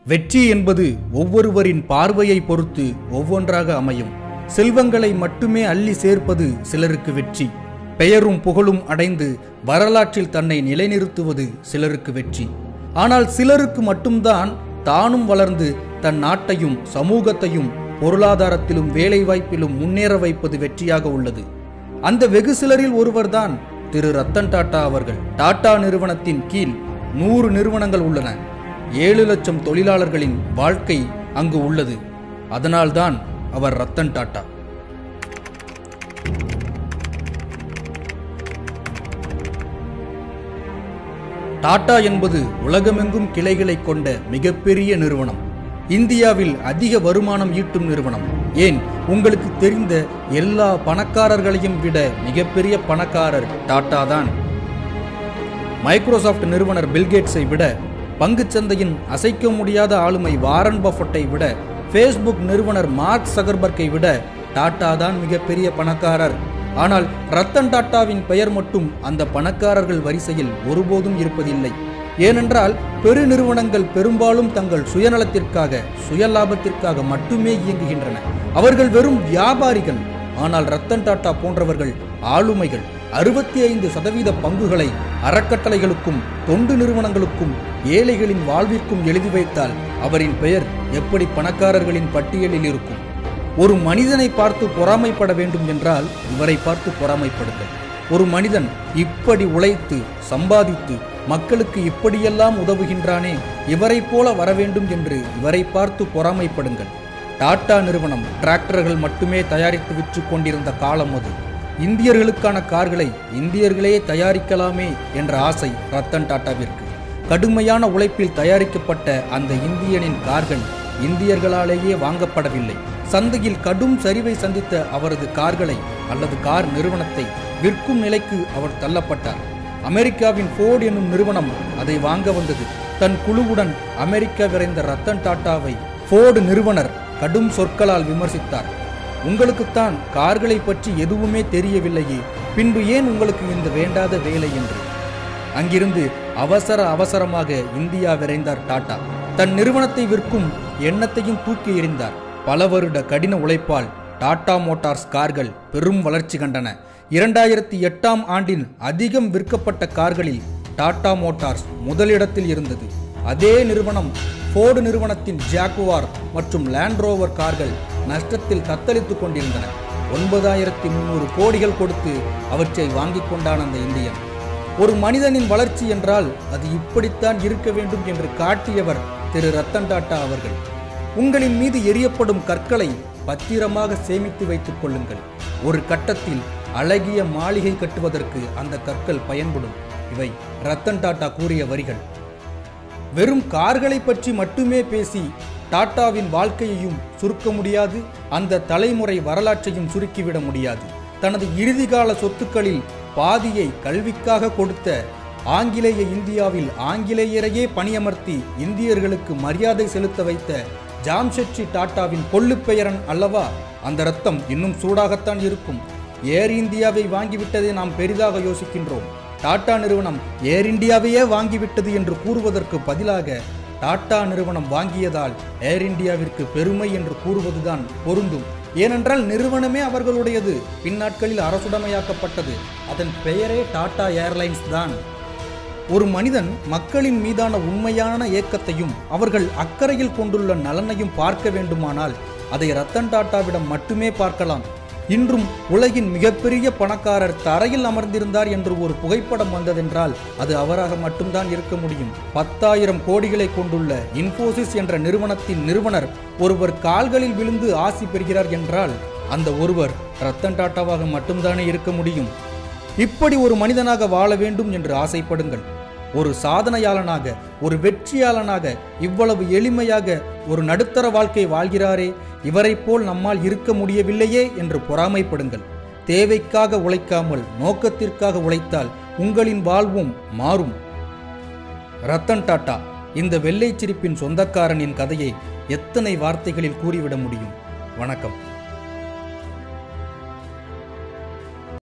வெற்றி என்பது ஒவ்வொருவரின் பார்வையை பொறுத்து ஒவ்வொன்றாக அமையும் செல்வங்களை மட்டுமே அள்ளி சேர்ப்பது சிலருக்கு வெற்றி பெயரும் புகழும் அடைந்து வரலாற்றில் தன்னை நிலைநிறுத்துவது சிலருக்கு வெற்றி ஆனால் சிலருக்கு மட்டும்தான் தானும் வளர்ந்து தன் நாட்டையும் சமூகத்தையும் பொருளாதாரத்திலும் வேலைவாய்ப்பிலும் முன்னேற வைப்பது வெற்றியாக உள்ளது அந்த வெகு சிலரில் ஒருவர்தான் திரு ரத்தன் டாடா அவர்கள் டாடா நிறுவனத்தின் கீழ் நூறு நிறுவனங்கள் உள்ளன ஏழு லட்சம் தொழிலாளர்களின் வாழ்க்கை அங்கு உள்ளது அதனால்தான் அவர் ரத்தன் டாடா டாடா என்பது உலகமெங்கும் கிளைகளை கொண்ட மிகப்பெரிய நிறுவனம் இந்தியாவில் அதிக வருமானம் ஈட்டும் நிறுவனம் ஏன் உங்களுக்கு தெரிந்த எல்லா பணக்காரர்களையும் விட மிகப்பெரிய பணக்காரர் டாடா தான் மைக்ரோசாஃப்ட் நிறுவனர் பில்கேட்ஸை விட பங்குச் சந்தையின் அசைக்க முடியாத ஆளுமை வாரன் பஃபட்டை விட ஃபேஸ்புக் நிறுவனர் மார்க் சகர்பர்க்கை விட டாடா தான் மிகப்பெரிய பணக்காரர் ஆனால் ரத்தன் டாட்டாவின் பெயர் மட்டும் அந்த பணக்காரர்கள் வரிசையில் ஒருபோதும் இருப்பதில்லை ஏனென்றால் பெருநிறுவனங்கள் பெரும்பாலும் தங்கள் சுயநலத்திற்காக சுய லாபத்திற்காக மட்டுமே இயங்குகின்றன அவர்கள் வெறும் வியாபாரிகள் ஆனால் ரத்தன் டாட்டா போன்றவர்கள் ஆளுமைகள் அறுபத்தி ஐந்து சதவீத பங்குகளை அறக்கட்டளைகளுக்கும் தொண்டு நிறுவனங்களுக்கும் ஏழைகளின் வாழ்விற்கும் எழுதி வைத்தால் அவரின் பெயர் எப்படி பணக்காரர்களின் பட்டியலில் இருக்கும் ஒரு மனிதனை பார்த்து பொறாமைப்பட வேண்டும் என்றால் இவரை பார்த்து பொறாமைப்படுங்கள் ஒரு மனிதன் இப்படி உழைத்து சம்பாதித்து மக்களுக்கு இப்படியெல்லாம் உதவுகின்றானே இவரைப் போல வர வேண்டும் என்று இவரை பார்த்து பொறாமைப்படுங்கள் டாடா நிறுவனம் டிராக்டர்கள் மட்டுமே தயாரித்து விற்று கொண்டிருந்த காலம் அது இந்தியர்களுக்கான கார்களை இந்தியர்களே தயாரிக்கலாமே என்ற ஆசை ரத்தன் டாட்டாவிற்கு கடுமையான உழைப்பில் தயாரிக்கப்பட்ட அந்த இந்தியனின் கார்கள் இந்தியர்களாலேயே வாங்கப்படவில்லை சந்தையில் கடும் சரிவை சந்தித்த அவரது கார்களை அல்லது கார் நிறுவனத்தை விற்கும் நிலைக்கு அவர் தள்ளப்பட்டார் அமெரிக்காவின் ஃபோர்டு என்னும் நிறுவனம் அதை வாங்க வந்தது தன் குழுவுடன் அமெரிக்கா விரைந்த ரத்தன் டாட்டாவை ஃபோர்டு நிறுவனர் கடும் சொற்களால் விமர்சித்தார் உங்களுக்குத்தான் கார்களை பற்றி எதுவுமே தெரியவில்லையே பின்பு ஏன் உங்களுக்கு இந்த வேண்டாத வேலை என்று அங்கிருந்து அவசர அவசரமாக இந்தியா விரைந்தார் டாடா தன் நிறுவனத்தை விற்கும் எண்ணத்தையும் தூக்கி எறிந்தார் பல வருட கடின உழைப்பால் டாடா மோட்டார்ஸ் கார்கள் பெரும் வளர்ச்சி கண்டன இரண்டாயிரத்தி எட்டாம் ஆண்டின் அதிகம் விற்கப்பட்ட கார்களில் டாடா மோட்டார்ஸ் முதலிடத்தில் இருந்தது அதே நிறுவனம் ஃபோர்டு நிறுவனத்தின் ஜாக்குவார் மற்றும் லேண்ட் ரோவர் கார்கள் நஷ்டத்தில் தத்தளித்துக் கொண்டிருந்தன ஒன்பதாயிரத்தி முன்னூறு கோடிகள் கொடுத்து அவற்றை வாங்கிக் கொண்டான் அந்த இந்தியன் ஒரு மனிதனின் வளர்ச்சி என்றால் அது இப்படித்தான் இருக்க வேண்டும் என்று காட்டியவர் திரு ரத்தன் டாட்டா அவர்கள் உங்களின் மீது எரியப்படும் கற்களை பத்திரமாக சேமித்து வைத்துக் கொள்ளுங்கள் ஒரு கட்டத்தில் அழகிய மாளிகை கட்டுவதற்கு அந்த கற்கள் பயன்படும் இவை ரத்தன் டாட்டா கூறிய வரிகள் வெறும் கார்களை பற்றி மட்டுமே பேசி டாட்டாவின் வாழ்க்கையையும் சுருக்க முடியாது அந்த தலைமுறை வரலாற்றையும் சுருக்கிவிட முடியாது தனது இறுதிகால சொத்துக்களில் பாதியை கல்விக்காக கொடுத்த ஆங்கிலேய இந்தியாவில் ஆங்கிலேயரையே பணியமர்த்தி இந்தியர்களுக்கு மரியாதை செலுத்த வைத்த ஜாம்ஷெட்ஜி டாட்டாவின் கொள்ளுப்பெயரன் அல்லவா அந்த ரத்தம் இன்னும் சூடாகத்தான் இருக்கும் ஏர் இந்தியாவை வாங்கிவிட்டதை நாம் பெரிதாக யோசிக்கின்றோம் டாடா நிறுவனம் ஏர் இந்தியாவையே வாங்கிவிட்டது என்று கூறுவதற்கு பதிலாக டாடா நிறுவனம் வாங்கியதால் ஏர் இந்தியாவிற்கு பெருமை என்று கூறுவதுதான் பொருந்தும் ஏனென்றால் நிறுவனமே அவர்களுடையது பின்னாட்களில் அரசுடைமையாக்கப்பட்டது அதன் பெயரே டாடா ஏர்லைன்ஸ் தான் ஒரு மனிதன் மக்களின் மீதான உண்மையான ஏக்கத்தையும் அவர்கள் அக்கறையில் கொண்டுள்ள நலனையும் பார்க்க வேண்டுமானால் அதை ரத்தன் டாட்டாவிடம் மட்டுமே பார்க்கலாம் இன்றும் உலகின் மிகப்பெரிய பணக்காரர் தரையில் அமர்ந்திருந்தார் என்று ஒரு புகைப்படம் வந்ததென்றால் அது அவராக மட்டும்தான் இருக்க முடியும் பத்தாயிரம் கோடிகளை கொண்டுள்ள இன்ஃபோசிஸ் என்ற நிறுவனத்தின் நிறுவனர் ஒருவர் கால்களில் விழுந்து ஆசி பெறுகிறார் என்றால் அந்த ஒருவர் ரத்தன் டாட்டாவாக மட்டும்தானே இருக்க முடியும் இப்படி ஒரு மனிதனாக வாழ வேண்டும் என்று ஆசைப்படுங்கள் ஒரு சாதனையாளனாக ஒரு வெற்றியாளனாக இவ்வளவு எளிமையாக ஒரு நடுத்தர வாழ்க்கை வாழ்கிறாரே இவரைப் போல் நம்மால் இருக்க முடியவில்லையே என்று பொறாமைப்படுங்கள் தேவைக்காக உழைக்காமல் நோக்கத்திற்காக உழைத்தால் உங்களின் வாழ்வும் மாறும் ரத்தன் டாட்டா இந்த வெள்ளைச் சிரிப்பின் சொந்தக்காரனின் கதையை எத்தனை வார்த்தைகளில் கூறிவிட முடியும் வணக்கம்